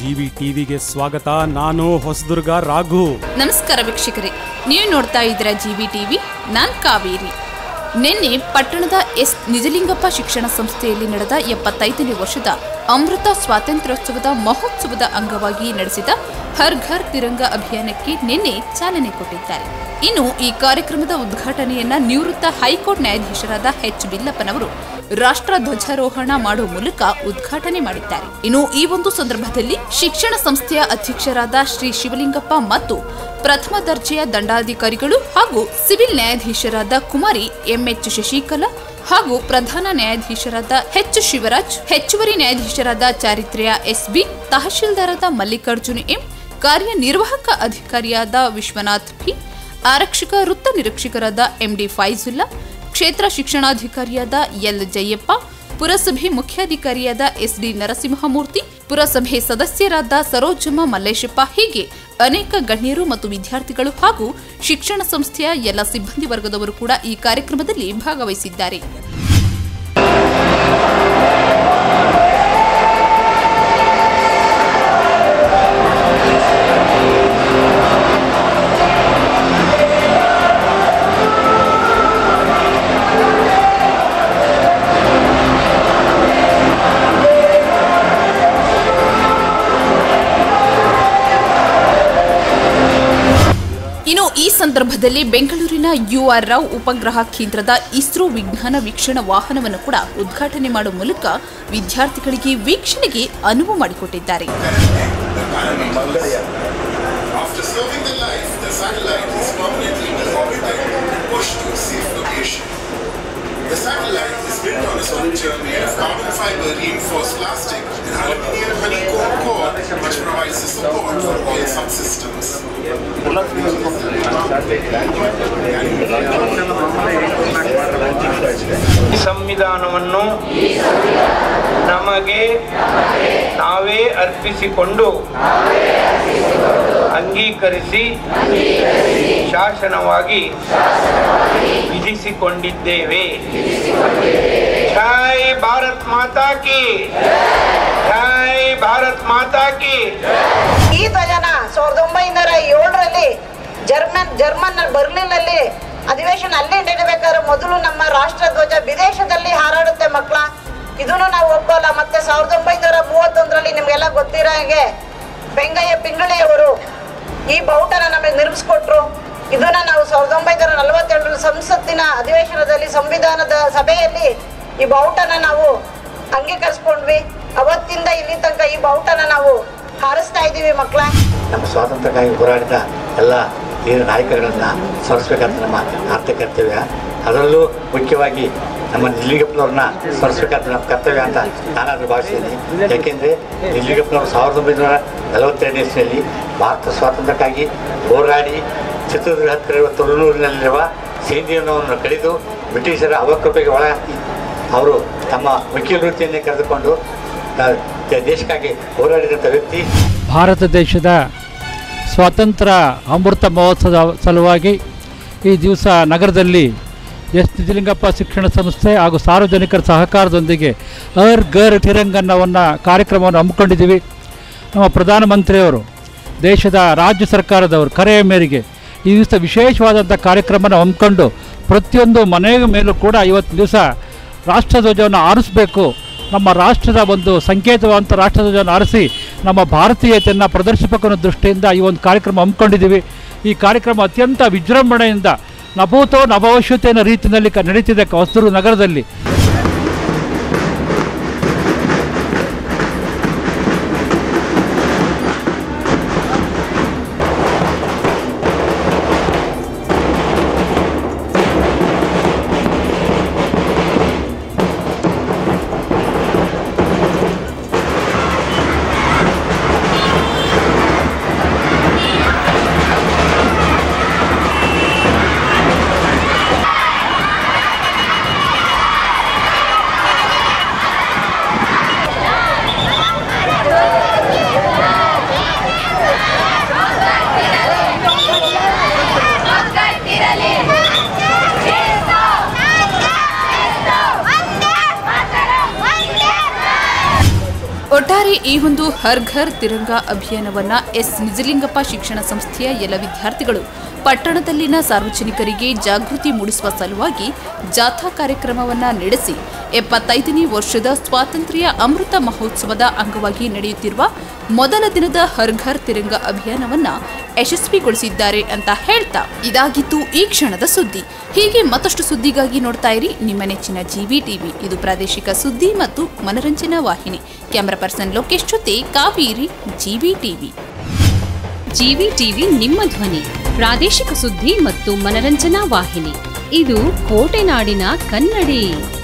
GV ಟಿವಿಗೆ ಸ್ವಾಗತ ನಾನು ಹೊಸದುರ್ಗ ರಾಘು ನಮಸ್ಕಾರ ವೀಕ್ಷಕರೇ ನೀವು ನೋಡ್ತಾ ಇದ್ದೀರಾ ಜಿ ಬಿ ಟಿವಿ ನಾನ್ ಕಾವೇರಿ ನಿನ್ನೆ ಪಟ್ಟಣದ ಎಸ್ ನಿಜಲಿಂಗಪ್ಪ ಶಿಕ್ಷಣ ಸಂಸ್ಥೆಯಲ್ಲಿ ನಡೆದ ಎಪ್ಪತ್ತೈದನೇ ವರ್ಷದ ಅಮೃತ ಸ್ವಾತಂತ್ರ್ಯೋತ್ಸವದ ಮಹೋತ್ಸವದ ಅಂಗವಾಗಿ ನಡೆಸಿದ ಹರ್ ಘರ್ ತಿರಂಗ ಅಭಿಯಾನಕ್ಕೆ ನಿನ್ನೆ ಚಾಲನೆ ಕೊಟ್ಟಿದ್ದಾರೆ ಇನ್ನು ಈ ಕಾರ್ಯಕ್ರಮದ ಉದ್ಘಾಟನೆಯನ್ನ ನಿವೃತ್ತ ಹೈಕೋರ್ಟ್ ನ್ಯಾಯಾಧೀಶರಾದ ಎಚ್ ಬಿಲ್ಲಪ್ಪನವರು ರಾಷ್ಟ್ರ ಧ್ವಜಾರೋಹಣ ಮಾಡುವ ಮೂಲಕ ಉದ್ಘಾಟನೆ ಮಾಡಿದ್ದಾರೆ ಇನ್ನು ಈ ಒಂದು ಸಂದರ್ಭದಲ್ಲಿ ಶಿಕ್ಷಣ ಸಂಸ್ಥೆಯ ಅಧ್ಯಕ್ಷರಾದ ಶ್ರೀ ಶಿವಲಿಂಗಪ್ಪ ಮತ್ತು ಪ್ರಥಮ ದರ್ಜೆಯ ದಂಡಾಧಿಕಾರಿಗಳು ಹಾಗೂ ಸಿವಿಲ್ ನ್ಯಾಯಾಧೀಶರಾದ ಕುಮಾರಿ ಎಂಎಚ್ ಶಶಿಕಲಾ ಹಾಗೂ ಪ್ರಧಾನ ನ್ಯಾಯಾಧೀಶರಾದ ಎಚ್ ಶಿವರಾಜ್ ಹೆಚ್ಚುವರಿ ನ್ಯಾಯಾಧೀಶರಾದ ಚಾರಿತ್ರ್ಯ ಎಸ್ಬಿ ತಹಶೀಲ್ದಾರಾದ ಮಲ್ಲಿಕಾರ್ಜುನ ಎಂ ಕಾರ್ಯನಿರ್ವಾಹಕ ಅಧಿಕಾರಿಯಾದ ವಿಶ್ವನಾಥ್ ಪಿ ಆರಕ್ಷಕ ವೃತ್ತ ನಿರೀಕ್ಷಕರಾದ ಎಂಡಿ ಫೈಜುಲ್ಲಾ ಕ್ಷೇತ್ರ ಶಿಕ್ಷಣಾಧಿಕಾರಿಯಾದ ಎಲ್ ಜಯಪ್ಪ ಪುರಸಭೆ ಮುಖ್ಯಾಧಿಕಾರಿಯಾದ ಎಸ್ಡಿ ನರಸಿಂಹಮೂರ್ತಿ ಪುರಸಭೆ ಸದಸ್ಯರಾದ ಸರೋಜಮ್ಮ ಮಲ್ಲೇಶಪ್ಪ ಹೀಗೆ ಅನೇಕ ಗಣ್ಯರು ಮತ್ತು ವಿದ್ಯಾರ್ಥಿಗಳು ಹಾಗೂ ಶಿಕ್ಷಣ ಸಂಸ್ಥೆಯ ಎಲ್ಲ ಸಿಬ್ಬಂದಿ ವರ್ಗದವರು ಕೂಡ ಈ ಕಾರ್ಯಕ್ರಮದಲ್ಲಿ ಭಾಗವಹಿಸಿದ್ದಾರೆ ಇನ್ನು ಈ ಸಂದರ್ಭದಲ್ಲಿ ಬೆಂಗಳೂರಿನ ಯುಆರ್ ರಾವ್ ಉಪಗ್ರಹ ಕೇಂದ್ರದ ಇಸ್ರೋ ವಿಜ್ಞಾನ ವೀಕ್ಷಣ ವಾಹನವನ್ನು ಕೂಡ ಉದ್ಘಾಟನೆ ಮಾಡುವ ಮೂಲಕ ವಿದ್ಯಾರ್ಥಿಗಳಿಗೆ ವೀಕ್ಷಣೆಗೆ ಅನುವು ಮಾಡಿಕೊಟ್ಟಿದ್ದಾರೆ After serving the life, the satellite is permanently deorbited and pushed to a safe location. The satellite is built on a structure made of carbon fiber reinforced plastic and aluminium honeycomb core, which provides the support for all subsystems. ಈ ಸಂವಿಧಾನವನ್ನು ನಮಗೆ ನಾವೇ ಅರ್ಪಿಸಿಕೊಂಡು ಅಂಗೀಕರಿಸಿ ಶಾಸನವಾಗಿ ವಿಧಿಸಿಕೊಂಡಿದ್ದೇವೆ ಜೈ ಭಾರತ್ ಮಾತಾ ಕಿ ಜೈ ಭಾರತ್ ಮಾತಾ ಕಿ ಈ ಧ್ವಜನ ಸಾವಿರದ ಒಂಬೈನೂರ ಏಳರಲ್ಲಿ German German ಬರ್ಲಿನಲ್ಲಿ ಅಧಿವೇಶನ ಅಲ್ಲೇ ನಡೀಬೇಕಾದ್ರೆ ಮೊದಲು ನಮ್ಮ ರಾಷ್ಟ್ರ ಧ್ವಜ ವಿದೇಶದಲ್ಲಿ ಹಾರಾಡುತ್ತೆ ಮಕ್ಕಳ ಇದನ್ನು ನಾವು ಒಪ್ಪಲ್ಲ ಮತ್ತೆ ಸಾವಿರದ ಒಂಬೈನೂರ ಮೂವತ್ತೊಂದರಲ್ಲಿ ನಿಮ್ಗೆಲ್ಲ ಗೊತ್ತಿರೋ ಹಾಗೆ ಬೆಂಗಯ್ಯ ಪಿಂಗಳೆಯವರು ಈ ಬಾವುಟನ ನಮಗೆ ನಿರ್ಮಿಸ್ಕೊಟ್ರು ಇದನ್ನ ನಾವು ಸಾವಿರದ ಒಂಬೈನೂರ ನಲವತ್ತೆರಡರಲ್ಲಿ ಸಂಸತ್ತಿನ ಅಧಿವೇಶನದಲ್ಲಿ ಸಂವಿಧಾನದ ಸಭೆಯಲ್ಲಿ ಈ ಬಾವುಟನ ನಾವು ಅಂಗೀಕರಿಸ್ಕೊಂಡ್ವಿ ಅವತ್ತಿಂದ ಇಲ್ಲಿ ತನಕ ಈ ಬಾವುಟನ ನಾವು ಹಾರಿಸ್ತಾ ಇದ್ದೀವಿ ಮಕ್ಕಳ ನಮ್ಮ ಸ್ವಾತಂತ್ರ್ಯಕ್ಕಾಗಿ ಹೋರಾಡಿದ ಎಲ್ಲ ಹಿರಿಯ ನಾಯಕರುಗಳನ್ನ ಸ್ಮರಿಸ್ಬೇಕಂತ ನಮ್ಮ ಆರ್ಥ ಕರ್ತವ್ಯ ಅದರಲ್ಲೂ ಮುಖ್ಯವಾಗಿ ನಮ್ಮ ನಿಲ್ಲಿಗಪ್ಪನವ್ರನ್ನ ಸ್ಮರಿಸ್ಬೇಕಂತ ನಮ್ಮ ಕರ್ತವ್ಯ ಅಂತ ನಾನಾದರೂ ಭಾವಿಸ್ತೀನಿ ಯಾಕೆಂದರೆ ನಿಲ್ಲಿಗಪ್ಪನವರು ಸಾವಿರದ ಒಂಬೈನೂರ ನಲವತ್ತೆರಡನೇ ಇಸ್ವಿಯಲ್ಲಿ ಭಾರತ ಸ್ವಾತಂತ್ರ್ಯಕ್ಕಾಗಿ ಹೋರಾಡಿ ಚಿತ್ರದುರ್ಗ ಹತ್ತಿರ ಇರುವ ತುಳುನೂರಿನಲ್ಲಿರುವ ಸೈನ್ಯವನ್ನು ಕಡಿದು ಬ್ರಿಟಿಷರ ಅವಕೃಪೆಗೆ ಒಳಗಾಕಿ ಅವರು ತಮ್ಮ ವಕೀಲ ವೃತ್ತಿಯನ್ನೇ ಕರೆದುಕೊಂಡು ಆ, ದೇಶಕ್ಕಾಗಿ ಹೋರಾಡಿದಂಥ ವ್ಯಕ್ತಿ ಭಾರತ ದೇಶದ ಸ್ವಾತಂತ್ರ್ಯ ಅಮೃತ ಮಹೋತ್ಸವದ ಸಲುವಾಗಿ ಈ ದಿವಸ ನಗರದಲ್ಲಿ ಎಸ್ ನಿಜಲಿಂಗಪ್ಪ ಶಿಕ್ಷಣ ಸಂಸ್ಥೆ ಹಾಗೂ ಸಾರ್ವಜನಿಕರ ಸಹಕಾರದೊಂದಿಗೆ ಅರ್ ಗರ್ ತಿರಂಗನ್ನವನ್ನು ಕಾರ್ಯಕ್ರಮವನ್ನು ಹಮ್ಮಿಕೊಂಡಿದ್ದೀವಿ ನಮ್ಮ ಪ್ರಧಾನಮಂತ್ರಿಯವರು ದೇಶದ ರಾಜ್ಯ ಸರ್ಕಾರದವರು ಕರೆಯ ಮೇರೆಗೆ ಈ ದಿವಸ ವಿಶೇಷವಾದಂಥ ಕಾರ್ಯಕ್ರಮನ ಹಮ್ಮಿಕೊಂಡು ಪ್ರತಿಯೊಂದು ಮನೆಯ ಮೇಲೂ ಕೂಡ ಇವತ್ತು ದಿವಸ ರಾಷ್ಟ್ರಧ್ವಜವನ್ನು ಆರಿಸಬೇಕು ನಮ್ಮ ರಾಷ್ಟ್ರದ ಒಂದು ಸಂಕೇತವಾದಂಥ ರಾಷ್ಟ್ರಧ್ವಜವನ್ನು ಆರಿಸಿ ನಮ್ಮ ಭಾರತೀಯತೆಯನ್ನು ಪ್ರದರ್ಶಿಸಬೇಕು ಅನ್ನೋ ದೃಷ್ಟಿಯಿಂದ ಈ ಒಂದು ಕಾರ್ಯಕ್ರಮ ಹಮ್ಮಿಕೊಂಡಿದ್ದೀವಿ ಈ ಕಾರ್ಯಕ್ರಮ ಅತ್ಯಂತ ವಿಜೃಂಭಣೆಯಿಂದ ನಭೂತೋ ನಭವಿಷ್ಯತೆ ಅನ್ನೋ ರೀತಿಯಲ್ಲಿ ಕ ನಡೀತಿದೆ ಹೊಸದುರ್ಗ ನಗರದಲ್ಲಿ ಒಟ್ಟಾರೆ ಈ ಒಂದು ಹರ್ ಘರ್ ತಿರಂಗ ಅಭಿಯಾನವನ್ನ ಎಸ್ ನಿಜಲಿಂಗಪ್ಪ ಶಿಕ್ಷಣ ಸಂಸ್ಥೆಯ ಎಲ್ಲ ವಿದ್ಯಾರ್ಥಿಗಳು ಪಟ್ಟಣದಲ್ಲಿನ ಸಾರ್ವಜನಿಕರಿಗೆ ಜಾಗೃತಿ ಮೂಡಿಸುವ ಸಲುವಾಗಿ ಜಾಥಾ ಕಾರ್ಯಕ್ರಮವನ್ನ ನಡೆಸಿ ಎಪ್ಪತ್ತೈದನೇ ವರ್ಷದ ಸ್ವಾತಂತ್ರ್ಯ ಅಮೃತ ಮಹೋತ್ಸವದ ಅಂಗವಾಗಿ ನಡೆಯುತ್ತಿರುವ ಮೊದಲ ದಿನದ ಹರ್ ಘರ್ ತಿರಂಗ ಅಭಿಯಾನವನ್ನ ಯಶಸ್ವಿಗೊಳಿಸಿದ್ದಾರೆ ಅಂತ ಹೇಳ್ತಾ ಇದಾಗಿತ್ತು ಈ ಕ್ಷಣದ ಸುದ್ದಿ ಹೀಗೆ ಮತ್ತಷ್ಟು ಸುದ್ದಿಗಾಗಿ ನೋಡ್ತಾ ಇರಿ ನಿಮ್ಮ ನೆಚ್ಚಿನ ಜಿವಿ ಟಿವಿ ಇದು ಪ್ರಾದೇಶಿಕ ಸುದ್ದಿ ಮತ್ತು ಮನರಂಜನಾ ವಾಹಿನಿ ಕ್ಯಾಮರಾ ಪರ್ಸನ್ ಲೋಕೇಶ್ ಜೊತೆ Kaveri GV TV GV TV ನಿಮ್ಮ ಧ್ವನಿ ಪ್ರಾದೇಶಿಕ ಸುದ್ದಿ ಮತ್ತು ಮನರಂಜನಾ ವಾಹಿನಿ ಇದು ಕೋಟೆನಾಡಿನ ಕನ್ನಡಿ